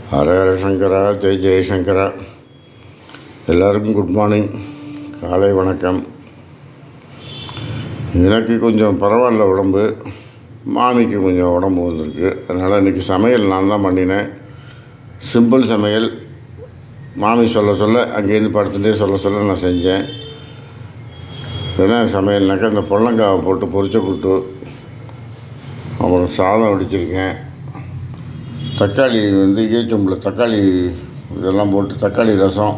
ஹர ஹர சங்கரா ஜெய் ஜெயசங்கரா எல்லாருக்கும் good morning காலை வணக்கம் எனக்கு கொஞ்சம் பரவாயில்ல உடம்பு மாமிக்கு கொஞ்சம் உடம்பு வந்திருக்கு அதனால் இன்றைக்கி சமையல் நான் தான் பண்ணினேன் சிம்பிள் சமையல் மாமி சொல்ல சொல்ல அங்கேருந்து படுத்துட்டே சொல்ல சொல்ல நான் செஞ்சேன் என்ன சமையல்னாக்கா இந்த பொள்ளங்காவை போட்டு பொரிச்ச கூட்டு அப்புறம் சாதம் வடிச்சிருக்கேன் தக்காளி வந்து ஈச்சம்புல தக்காளி இதெல்லாம் போட்டு தக்காளி ரசம்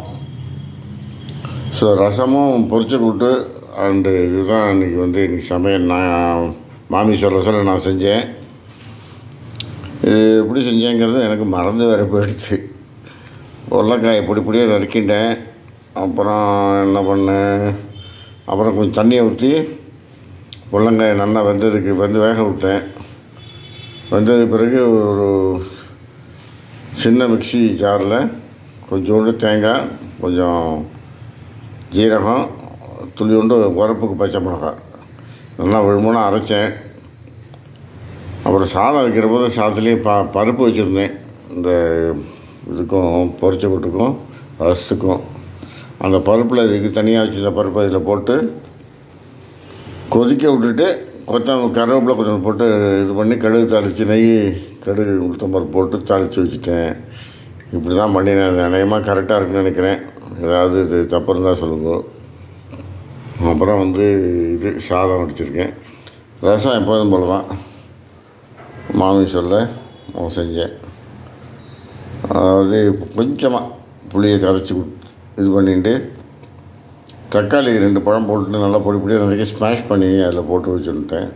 ஸோ ரசமும் பொரிச்ச கூட்டு அண்டு இதுதான் இன்றைக்கி வந்து இன்றைக்கி சமையல் நான் மாமி சொல்ல சொல்ல நான் செஞ்சேன் இது எப்படி செஞ்சேங்கிறது எனக்கு மறந்து வேறு போயிடுச்சு உருளைக்காய் பொடி பொடியாக நறுக்கிட்டேன் அப்புறம் என்ன பண்ணேன் அப்புறம் கொஞ்சம் தண்ணியை ஊற்றி முள்ளங்காயை நல்லா வெந்ததுக்கு வந்து வேக விட்டேன் வெந்தது பிறகு ஒரு சின்ன மிக்ஸி ஜாரில் கொஞ்சோண்டு தேங்காய் கொஞ்சம் ஜீரகம் துளியோண்டு உரப்புக்கு பச்சை மிளகாய் நல்லா விழுமூணு அரைச்சேன் அப்புறம் சாதம் வைக்கிற போது சாதத்துலேயே ப பருப்பு வச்சுருந்தேன் இந்த இதுக்கும் பொரிச்ச கூட்டுக்கும் ரசத்துக்கும் அந்த பருப்பில் இதுக்கு தனியாக வச்சுருந்த பருப்பை இதில் போட்டு கொதிக்க விட்டுட்டு கொத்தம் கருவேப்பிலை கொஞ்சம் போட்டு இது பண்ணி கடுகு தாளித்து நெய் கடுகு உளுத்தம் பருப்பு போட்டு தாளித்து வச்சுட்டேன் இப்படி தான் பண்ணினேன் அது அநேகமாக கரெக்டாக இருக்குன்னு நினைக்கிறேன் ஏதாவது இது தப்பு இருந்தால் சொல்லுங்க அப்புறம் வந்து இது சாதம் வடிச்சிருக்கேன் ரசம் எப்போதும் போல தான் மாமி சொல்ல அவன் செஞ்சேன் அதாவது கொஞ்சமாக புளியை கரைச்சி இது பண்ணிட்டு தக்காளி ரெண்டு பழம் போட்டு நல்லா பொடி பொடியாக நிறைய ஸ்மாஷ் பண்ணி அதில் போட்டு வச்சுருட்டேன்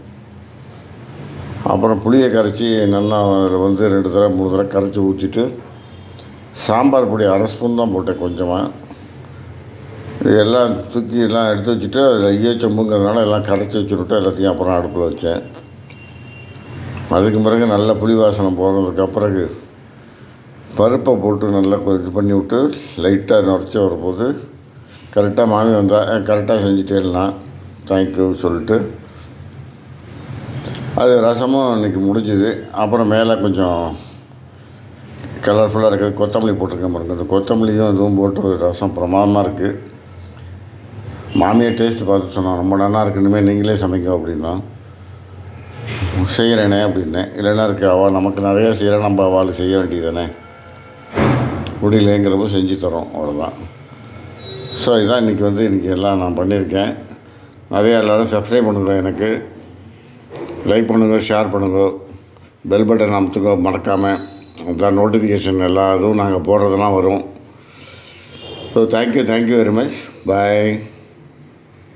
அப்புறம் புளியை கரைச்சி நல்லா அதில் வந்து ரெண்டு தடவை மூணு தடவை கரைச்சி ஊற்றிட்டு சாம்பார் பொடி அரை ஸ்பூன் தான் போட்டேன் கொஞ்சமாக இது எல்லாம் தூக்கி எல்லாம் எடுத்து வச்சுட்டு அதில் ஈயச்சொம்புங்கிறதுனால எல்லாம் கரைச்சி வச்சுருட்டு எல்லாத்தையும் அப்புறம் அடுப்பில் வச்சேன் அதுக்கு பிறகு நல்ல புளி வாசனை போகிறதுக்கு பிறகு பருப்பை போட்டு நல்லா இது பண்ணி விட்டு லைட்டாக நுரைச்சி வரும்போது கரெக்டாக மாமி வந்தால் கரெக்டாக செஞ்சுட்டேலாம் தேங்க்யூ சொல்லிட்டு அது ரசமும் இன்றைக்கி முடிஞ்சுது அப்புறம் மேலே கொஞ்சம் கலர்ஃபுல்லாக இருக்குது கொத்தமல்லி போட்டிருக்கேன் பாருங்க இந்த கொத்தமல்லியும் இதுவும் போட்டு ரசம் பிரமாதமாக இருக்குது மாமியை டேஸ்ட் பார்த்து சொன்னான் ரொம்ப நல்லா இருக்குன்னுமே நீங்களே சமைக்க அப்படின்னா செய்கிறேனே அப்படின்னேன் இல்லைன்னா இருக்கு அவள் நமக்கு நிறையா செய்கிறேன் நம்ம அவள் செய்ய வேண்டியதானே முடியலேங்கிறப்போ செஞ்சு தரோம் அவ்வளோதான் ஸோ இதான் இன்றைக்கி வந்து இன்றைக்கி எல்லாம் நான் பண்ணியிருக்கேன் நிறையா எல்லோரும் சப்ஸ்கிரைப் பண்ணுங்க எனக்கு லைக் பண்ணுங்க ஷேர் பண்ணுங்க பெல் பட்டன் அமுத்துங்க மறக்காமல் அதான் நோட்டிஃபிகேஷன் எல்லா இதுவும் நாங்கள் போடுறதெல்லாம் வரும் so thank you thank you very much பாய்